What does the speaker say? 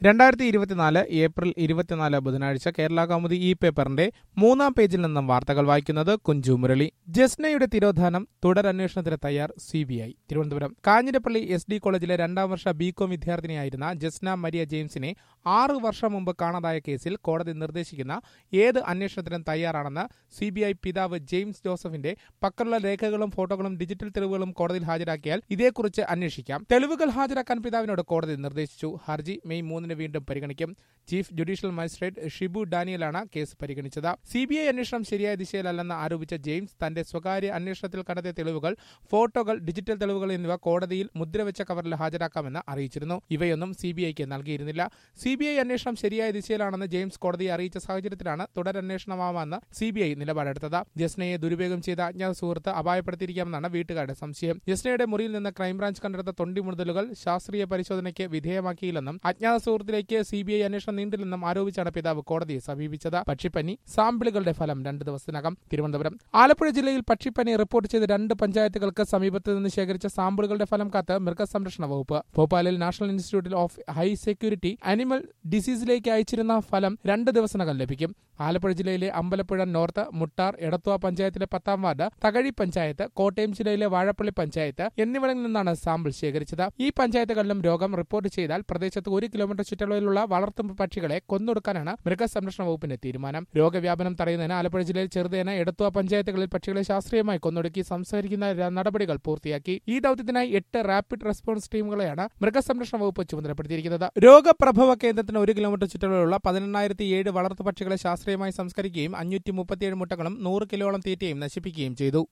രണ്ടായിരത്തി ഇരുപത്തിനാല് ഏപ്രിൽ ഇരുപത്തിനാല് ബുധനാഴ്ച കേരള കൗമുദി ഇ പേപ്പറിന്റെ മൂന്നാം പേജിൽ നിന്നും വാർത്തകൾ വായിക്കുന്നത് കുഞ്ചു മുരളി ജസ്നയുടെ തിരോധാനം തുടരന്വേഷണത്തിന് തയ്യാർ C B I Thiruvananthapuram Kanjirappally S D കോളേജിലെ രണ്ടാം വർഷ ബികോം വിദ്യാർത്ഥിനിയായിരുന്ന ജസ്ന മരിയ ജെയിംസിനെ ആറ് വർഷം മുമ്പ് കാണാതായ കേസിൽ കോടതി നിർദ്ദേശിക്കുന്ന ഏത് അന്വേഷണത്തിനും തയ്യാറാണെന്ന് സി ബി ഐ പിതാവ് ജെയിംസ് ജോസഫിന്റെ പക്കലുള്ള രേഖകളും ഫോട്ടോകളും ഡിജിറ്റൽ തെളിവുകളും കോടതിയിൽ ഹാജരാക്കിയാൽ ഇതേക്കുറിച്ച് അന്വേഷിക്കാം തെളിവുകൾ ഹാജരാക്കാൻ പിതാവിനോട് കോടതി നിർദ്ദേശിച്ചു ഹർജി മെയ് മൂന്നിന് വീണ്ടും പരിഗണിക്കും ചീഫ് ജുഡീഷ്യൽ മജിസ്ട്രേറ്റ് ഷിബു ഡാനിയലാണ് കേസ് പരിഗണിച്ചത് സി ബി ഐ അന്വേഷണം ശരിയായ ദിശയിലല്ലെന്ന് ആരോപിച്ച ജെയിംസ് തന്റെ സ്വകാര്യ അന്വേഷണത്തിൽ കണ്ടെത്തിയ തെളിവുകൾ ഫോട്ടോകൾ ഡിജിറ്റൽ തെളിവുകൾ എന്നിവ കോടതിയിൽ മുദ്രവെച്ച കവറിൽ ഹാജരാക്കാമെന്ന് അറിയിച്ചിരുന്നു ഇവയൊന്നും സി ബി ഐക്ക് നൽകിയിരുന്നില്ല സി ബി ഐ അന്വേഷണം ശരിയായ ദിശയിലാണെന്ന് ജെയിംസ് കോടതിയെ അറിയിച്ച സാഹചര്യത്തിലാണ് തുടരന്വേഷണമാവാമെന്ന് സി ബി ഐ നിലപാടെടുത്തത് ജസ്നയെ ദുരുപയോഗം ചെയ്ത അജ്ഞാത സുഹൃത്ത് അപായപ്പെടുത്തിയിരിക്കാമെന്നാണ് വീട്ടുകാരുടെ സംശയം ജസ്നയുടെ മുറിയിൽ നിന്ന് ക്രൈംബ്രാഞ്ച് കണ്ടെടുത്ത തൊണ്ടി മുതലുകൾ ശാസ്ത്രീയ പരിശോധനയ്ക്ക് വിധേയമാക്കിയില്ലെന്നും അജ്ഞാത സുഹൃത്തിലേക്ക് സി ബി ഐ അന്വേഷണം നീണ്ടില്ലെന്നും ആരോപിച്ചാണ് പിതാവ് കോടതിയെ സമീപിച്ചത് പക്ഷിപ്പനി സാമ്പിളുകളുടെ ഫലം രണ്ട് ദിവസത്തിനകം തിരുവനന്തപുരം ആലപ്പുഴ ജില്ലയിൽ പക്ഷിപ്പനി റിപ്പോർട്ട് ചെയ്ത രണ്ട് പഞ്ചായത്തുകൾക്ക് സമീപത്ത് നിന്ന് ശേഖരിച്ച സാമ്പിളുകളുടെ ഫലം കാത്ത് മൃഗസംരക്ഷണ വകുപ്പ് ഭോപ്പാലിൽ നാഷണൽ ഇൻസ്റ്റിറ്റ്യൂട്ടിൽ ഓഫ് ഹൈ സെക്യൂരിറ്റി അനിമൽ ഡിസീസിലേക്ക് അയച്ചിരുന്ന ഫലം രണ്ട് ദിവസത്തിനകം ലഭിക്കും ആലപ്പുഴ ജില്ലയിലെ അമ്പലപ്പുഴ നോർത്ത് മുട്ടാർ എടത്വ പഞ്ചായത്തിലെ പത്താം വാർഡ് തകഴി പഞ്ചായത്ത് കോട്ടയം ജില്ലയിലെ വാഴപ്പള്ളി പഞ്ചായത്ത് എന്നിവിടങ്ങളിൽ നിന്നാണ് സാമ്പിൾ ശേഖരിച്ചത് ഈ പഞ്ചായത്തുകളിലും രോഗം റിപ്പോർട്ട് ചെയ്താൽ പ്രദേശത്ത് ഒരു കിലോമീറ്റർ ചുറ്റളവിലുള്ള വളർത്തു പക്ഷികളെ കൊന്നൊടുക്കാനാണ് മൃഗസംരക്ഷണ വകുപ്പിന്റെ തീരുമാനം രോഗവ്യാപനം തടയുന്നതിന് ആലപ്പുഴ ജില്ലയിൽ ചെറുതേന എടത്വ പഞ്ചായത്തുകളിൽ പക്ഷികളെ ശാസ്ത്രീയമായി കൊന്നൊടുക്കി സംസ്കരിക്കുന്ന ര- നടപടികൾ പൂർത്തിയാക്കി ഈ ദൌത്യത്തിനായി എട്ട് റാപ്പിഡ് റെസ്പോൺസ് ടീമുകളെയാണ് മൃഗസംരക്ഷണ വകുപ്പ് ചുമതലപ്പെടുത്തിയിരിക്കുന്നത് രോഗപ്രഭവ കേന്ദ്രത്തിന് ഒരു കിലോമീറ്റർ ചുറ്റളവിലുള്ള പതിനെണ്ണായിരത്തി ഏഴ് വളർത്തു പക്ഷികളെ ശാസ്ത്രീയമായി സംസ്കരിക്കുകയും അഞ്ഞൂറ്റി മുപ്പത്തിയേഴ് മുട്ടകളും നൂറ് കിലോളം തീറ്റയും നശിപ്പിക്കുകയും ചെയ്തു